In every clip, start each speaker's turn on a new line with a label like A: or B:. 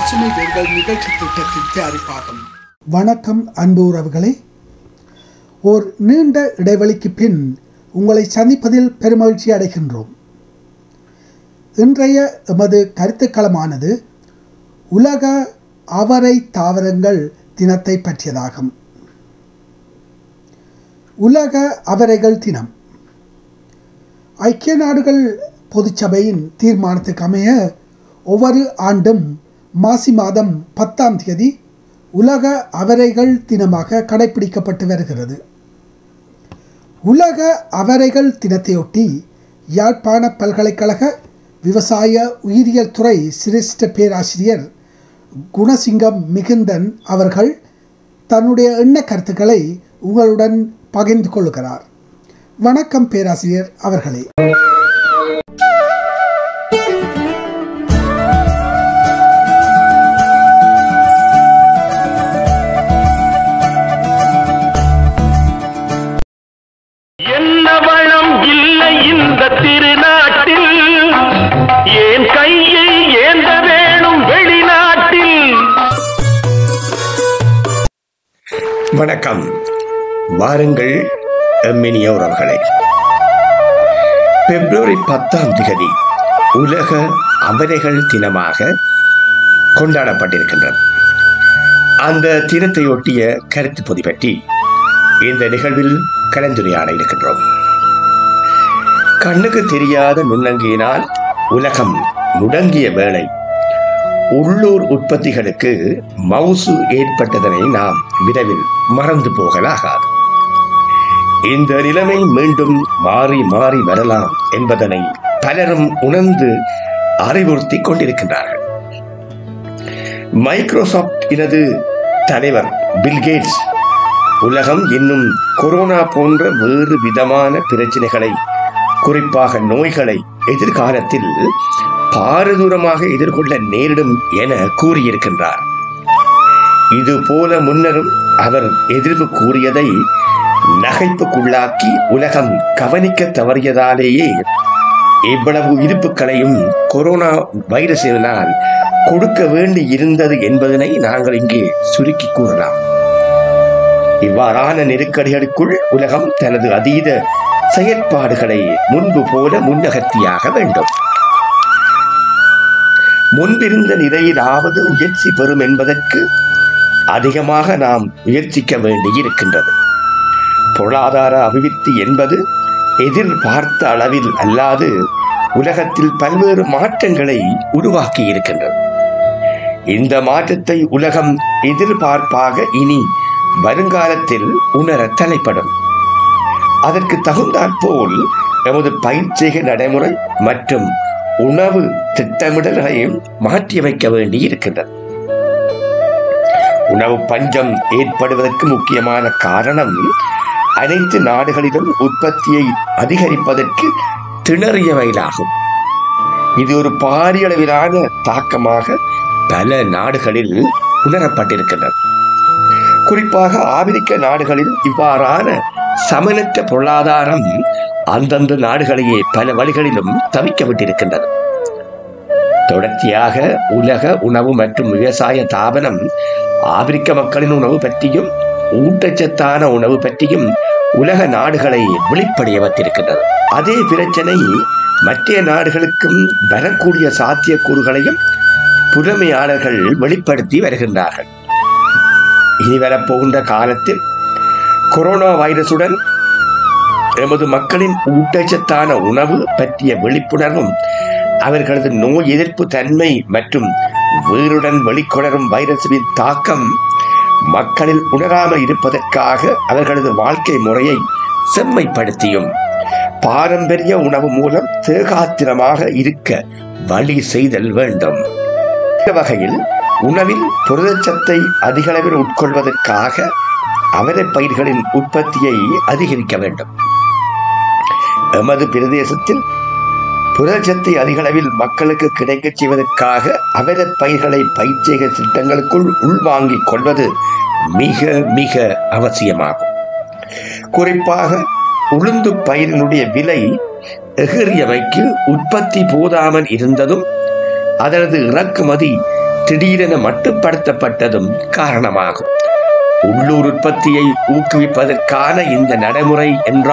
A: பசுமை வேர்கள் நிகழ்ச்சி திட்டத்தின் தயாரிப்பாகும்
B: வணக்கம் அன்பு உறவுகளே ஓர் நீண்ட இடைவெளிக்கு பின் உங்களை சந்திப்பதில் பெருமகிழ்ச்சி அடைகின்றோம் இன்றைய எமது கருத்துக்களமானது உலக அவரை தாவரங்கள் தினத்தை பற்றியதாகும் உலக அவரைகள் தினம் ஐக்கிய நாடுகள் பொதுச்சபையின் தீர்மானத்துக்கு அமைய ஒவ்வொரு ஆண்டும் மாசி மாதம் பத்தாம் தேதி உலக அவரைகள் தினமாக கடைபிடிக்கப்பட்டு வருகிறது உலக அவரைகள் தினத்தையொட்டி யாழ்ப்பாண பல்கலைக்கழக விவசாய உயிரியல் துறை சிரேஷ்ட பேராசிரியர் குணசிங்கம் மிகுந்தன் அவர்கள் தன்னுடைய எண்ண கருத்துக்களை உங்களுடன் பகிர்ந்து கொள்கிறார் வணக்கம் பேராசிரியர் அவர்களே
C: என்ன வளம் இல்லை இந்த திருநாட்டில் ஏன் கையை ஏந்த வேணும் வெளிநாட்டில்
D: வணக்கம் வாருங்கள் எம்மினிய உறவுகளே பிப்ரவரி பத்தாம் திகதி உலக அவரைகள் தினமாக கொண்டாடப்பட்டிருக்கின்றது அந்த தினத்தையொட்டிய கருத்து பொதி பற்றி இந்த நிகழ்வில் கலந்துரையாட இருக்கின்றோம் கண்ணுக்கு தெரியாத நுண்ணங்கியினால் உலகம் முடங்கிய வேளை உள்ளூர் உற்பத்திகளுக்கு மவுசு ஏற்பட்டதனை நாம் விரைவில் மறந்து போகலாகாது இந்த நிலைமை மீண்டும் மாறி மாறி வரலாம் என்பதனை பலரும் உணர்ந்து அறிவுறுத்தி கொண்டிருக்கின்றார்கள் மைக்ரோசாப்ட் இனது தலைவர் பில்கேட்ஸ் உலகம் இன்னும் கொரோனா போன்ற வேறு விதமான பிரச்சனைகளை குறிப்பாக நோய்களை எதிர்காலத்தில் பாரதூரமாக எதிர்கொள்ள நேரிடும் என கூறியிருக்கின்றார் இது போல முன்னரும் அவர் எதிர்ப்பு கூறியதை நகைப்புக்குள்ளாக்கி உலகம் கவனிக்க தவறியதாலேயே இவ்வளவு இருப்புகளையும் கொரோனா வைரஸினால் கொடுக்க வேண்டி இருந்தது என்பதனை நாங்கள் இங்கே சுருக்கி கூறலாம் இவ்வாறான நெருக்கடிகளுக்குள் உலகம் தனது அதீத செயற்பாடுகளை முன்பு போல முன்னகர்த்தியாக வேண்டும் முன்பிருந்த நிலையிலாவது முயற்சி பெறும் என்பதற்கு அதிகமாக நாம் முயற்சிக்க வேண்டியிருக்கின்றது பொருளாதார அபிவிருத்தி என்பது எதிர்பார்த்த அளவில் அல்லாது உலகத்தில் பல்வேறு மாற்றங்களை உருவாக்கி இருக்கின்றது இந்த மாற்றத்தை உலகம் எதிர்பார்ப்பாக இனி வருங்காலத்தில் உணர தலைப்படும் அதற்கு தகுந்தாற்போல் எமது பயிற்சிக நடைமுறை மற்றும் உணவு திட்டமிடல்களையும் மாற்றியமைக்க வேண்டி இருக்கின்றது உணவு பஞ்சம் ஏற்படுவதற்கு முக்கியமான காரணம் அனைத்து நாடுகளிலும் உற்பத்தியை அதிகரிப்பதற்கு திணறியவைகளாகும் இது ஒரு பாரியளவிலான தாக்கமாக பல நாடுகளில் உணரப்பட்டிருக்கின்றது குறிப்பாக ஆப்பிரிக்க நாடுகளில் இவ்வாறான சமனற்ற பொருளாதாரம் அந்தந்த நாடுகளையே பல வழிகளிலும் தவிக்க விட்டிருக்கின்றது தொடர்ச்சியாக உலக உணவு மற்றும் விவசாய தாபனம் ஆப்பிரிக்க மக்களின் உணவு பற்றியும் ஊட்டச்சத்தான உணவு பற்றியும் உலக நாடுகளை வெளிப்படைய வைத்திருக்கின்றது அதே பிரச்சனை மற்ற நாடுகளுக்கும் வரக்கூடிய சாத்தியக்கூறுகளையும் புலமையாளர்கள் வெளிப்படுத்தி வருகின்றார்கள் இனி வரப்போகின்ற காலத்தில் கொரோனா வைரசுடன் எமது மக்களின் ஊட்டச்சத்தான உணவு பற்றிய விழிப்புணர்வும் அவர்களது நோய் எதிர்ப்பு தன்மை மற்றும் வீருடன் வெளிக்கொணரும் வைரஸின் தாக்கம் மக்களில் உணராமல் இருப்பதற்காக அவர்களது வாழ்க்கை முறையை செம்மைப்படுத்தியும் பாரம்பரிய உணவு மூலம் தேகாத்திரமாக இருக்க வழி செய்தல் வேண்டும் இந்த வகையில் உணவில் புரதச்சத்தை அதிகளவில் உட்கொள்வதற்காக அவரை பயிர்களின் உற்பத்தியை அதிகரிக்க வேண்டும் எமது பிரதேசத்தில் புரதச்சத்தை அதிகளவில் மக்களுக்கு கிடைக்கச் செய்வதற்காக அவர பயிர்களை பயிற்சிக திட்டங்களுக்குள் உள்வாங்கிக் கொள்வது மிக மிக அவசியமாகும் குறிப்பாக உளுந்து பயிரினுடைய விலை எகிறியவைக்கு உற்பத்தி போதாமல் இருந்ததும் அதனது இறக்குமதி திடீரென மட்டுப்படுத்தப்பட்டதும் காரணமாகும் உள்ளூர் உற்பத்தியை ஊக்குவிப்பதற்கான இந்த நடைமுறை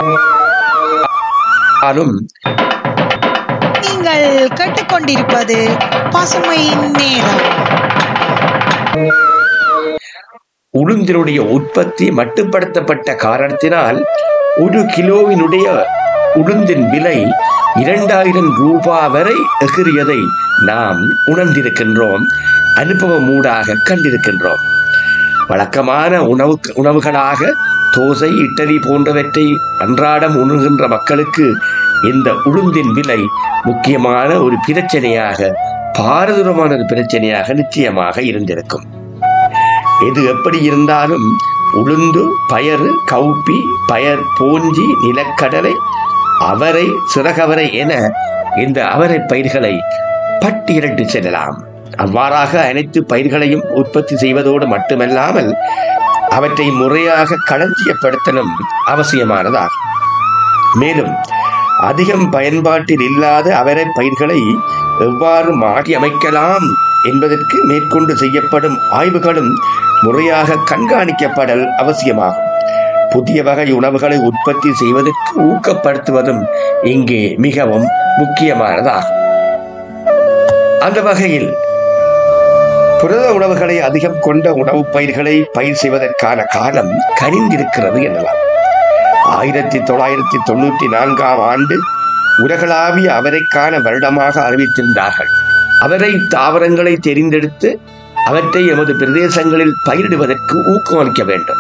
D: என்றாலும்
E: நீங்கள் கேட்டுக்கொண்டிருப்பது பசுமையின் நேரம்
D: உளுந்தினுடைய உற்பத்தி மட்டுப்படுத்தப்பட்ட காரணத்தினால் ஒரு கிலோவினுடைய உளுந்தின் விலை இரண்டாயிரம் ரூபாய் வரை எகிறியதை நாம் உணர்ந்திருக்கின்றோம் அனுபவம் ஊடாக கண்டிருக்கின்றோம் வழக்கமான உணவு உணவுகளாக தோசை இட்டலி போன்றவற்றை அன்றாடம் உண்ணுகின்ற மக்களுக்கு இந்த உளுந்தின் விலை முக்கியமான ஒரு பிரச்சனையாக பாரதூரமான ஒரு பிரச்சனையாக நிச்சயமாக இருந்திருக்கும் எது எப்படி இருந்தாலும் உளுந்து பயறு கவுப்பி பயர் போஞ்சி நிலக்கடலை அவரை சிறகவரை என இந்த அவரை பயிர்களை பட்டியலிட்டு செல்லலாம் அவ்வாறாக அனைத்து பயிர்களையும் உற்பத்தி செய்வதோடு மட்டுமல்லாமல் அவற்றை முறையாக களஞ்சியப்படுத்தலும் அவசியமானதாகும் மேலும் அதிகம் பயன்பாட்டில் இல்லாத அவரை பயிர்களை எவ்வாறு மாற்றி அமைக்கலாம் என்பதற்கு மேற்கொண்டு செய்யப்படும் ஆய்வுகளும் முறையாக கண்காணிக்கப்படல் அவசியமாகும் புதிய வகை உணவுகளை உற்பத்தி செய்வதற்கு ஊக்கப்படுத்துவதும் இங்கே மிகவும் முக்கியமானதாகும் அந்த வகையில் புரத உணவுகளை அதிகம் கொண்ட உணவுப் பயிர்களை பயிர் செய்வதற்கான காலம் கனிந்திருக்கிறது எனலாம் ஆயிரத்தி தொள்ளாயிரத்தி தொண்ணூற்றி நான்காம் ஆண்டு உலகளாவிய அவரைக்கான வருடமாக அறிவித்திருந்தார்கள் அவரை தாவரங்களை தெரிந்தெடுத்து அவற்றை எமது பிரதேசங்களில் பயிரிடுவதற்கு ஊக்கமளிக்க வேண்டும்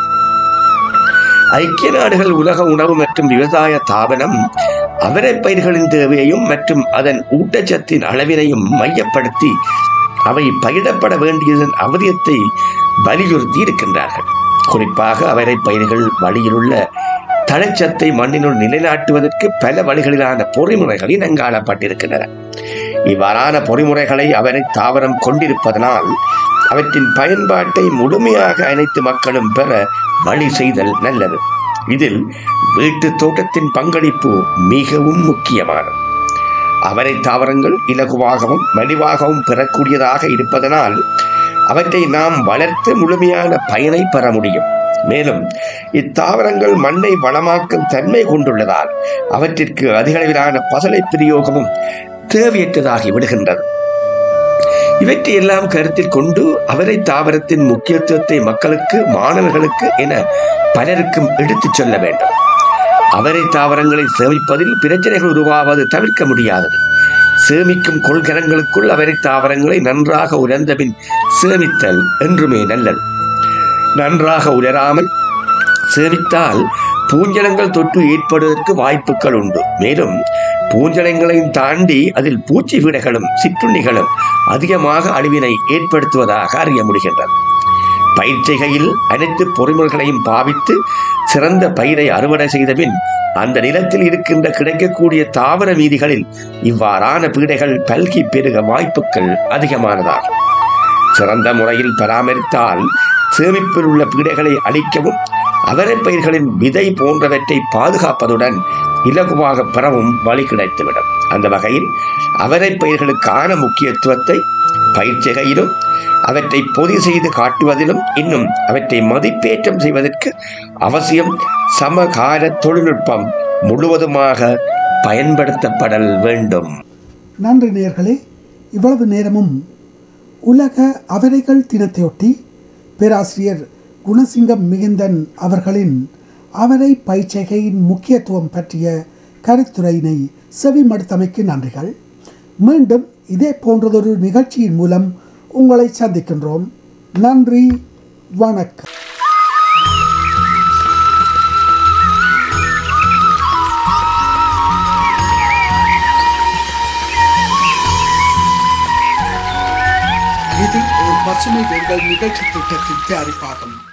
D: ஐக்கிய நாடுகள் உலக உணவு மற்றும் விவசாய தாபனம் அவரை பயிர்களின் தேவையையும் மற்றும் அதன் ஊட்டச்சத்தின் அளவினையும் மையப்படுத்தி அவை பயிரிடப்பட வேண்டியதன் அவதியத்தை வலியுறுத்தி இருக்கின்றார்கள் குறிப்பாக அவரை பயிர்கள் வழியிலுள்ள தழைச்சத்தை மண்ணினுள் நிலைநாட்டுவதற்கு பல வழிகளிலான பொறிமுறைகள் இனங்காணப்பட்டிருக்கின்றன இவ்வாறான பொறிமுறைகளை அவரை தாவரம் கொண்டிருப்பதனால் அவற்றின் பயன்பாட்டை முழுமையாக அனைத்து மக்களும் பெற வழி செய்தல் நல்லது இதில் வீட்டு தோட்டத்தின் பங்களிப்பு மிகவும் முக்கியமானது அவரை தாவரங்கள் இலகுவாகவும் மலிவாகவும் பெறக்கூடியதாக இருப்பதனால் அவற்றை நாம் வளர்த்து முழுமையான பயனை பெற முடியும் மேலும் இத்தாவரங்கள் மண்ணை வளமாக்கும் தன்மை கொண்டுள்ளதால் அவற்றிற்கு அதிக அளவிலான பசலை பிரயோகமும் தேவையற்றதாகி விடுகின்றது இவற்றை எல்லாம் கருத்தில் கொண்டு அவரை தாவரத்தின் முக்கியத்துவத்தை மக்களுக்கு மாணவர்களுக்கு என பலருக்கும் எடுத்துச் சொல்ல வேண்டும் அவரை தாவரங்களை சேமிப்பதில் பிரச்சனைகள் உருவாவது தவிர்க்க முடியாதது சேமிக்கும் கொள்கலங்களுக்குள் அவரை தாவரங்களை நன்றாக உலர்ந்த பின் சேமித்தல் என்றுமே நல்லது நன்றாக உலராமல் சேமித்தால் பூஞ்சலங்கள் தொற்று ஏற்படுவதற்கு வாய்ப்புகள் உண்டு மேலும் பூஞ்சலங்களையும் தாண்டி அதில் பூச்சி வீடுகளும் சிற்றுண்ணிகளும் அதிகமாக அழிவினை ஏற்படுத்துவதாக அறிய முடிகின்றது பயிற்சிகையில் அனைத்து பொறிமுறைகளையும் பாவித்து சிறந்த பயிரை அறுவடை செய்தபின் அந்த நிலத்தில் இருக்கின்ற கிடைக்கக்கூடிய தாவர வீதிகளில் இவ்வாறான பீடைகள் பல்கி பெருக வாய்ப்புகள் அதிகமானதாகும் சிறந்த முறையில் பராமரித்தால் சேமிப்பில் உள்ள பீடைகளை அழிக்கவும் அவரை பயிர்களின் விதை போன்றவற்றை பாதுகாப்பதுடன் இலகுவாக பெறவும் வழி கிடைத்துவிடும் அந்த வகையில் அவரை பயிர்களுக்கான முக்கியத்துவத்தை பயிற்சிகையிலும் அவற்றை பொதி செய்து காட்டுவதிலும் இன்னும் அவற்றை மதிப்பேற்றம் செய்வதற்கு அவசியம் சமகால தொழில்நுட்பம் முழுவதுமாக பயன்படுத்தப்படல் வேண்டும்
B: நன்றி நேயர்களே இவ்வளவு நேரமும் உலக அவரைகள் தினத்தையொட்டி பேராசிரியர் குணசிங்கம் மிகுந்தன் அவர்களின் அவரை பயிற்சிகையின் முக்கியத்துவம் பற்றிய கருத்துரையினை செவிமடுத்தமைக்கு நன்றிகள் மீண்டும் இதே போன்றதொரு நிகழ்ச்சியின் மூலம் உங்களை சந்திக்கின்றோம் நன்றி வணக்கம்
A: இது ஒரு பசுமை வெங்கல் நிகழ்ச்சி திட்டத்தின் தயாரிப்பாகும்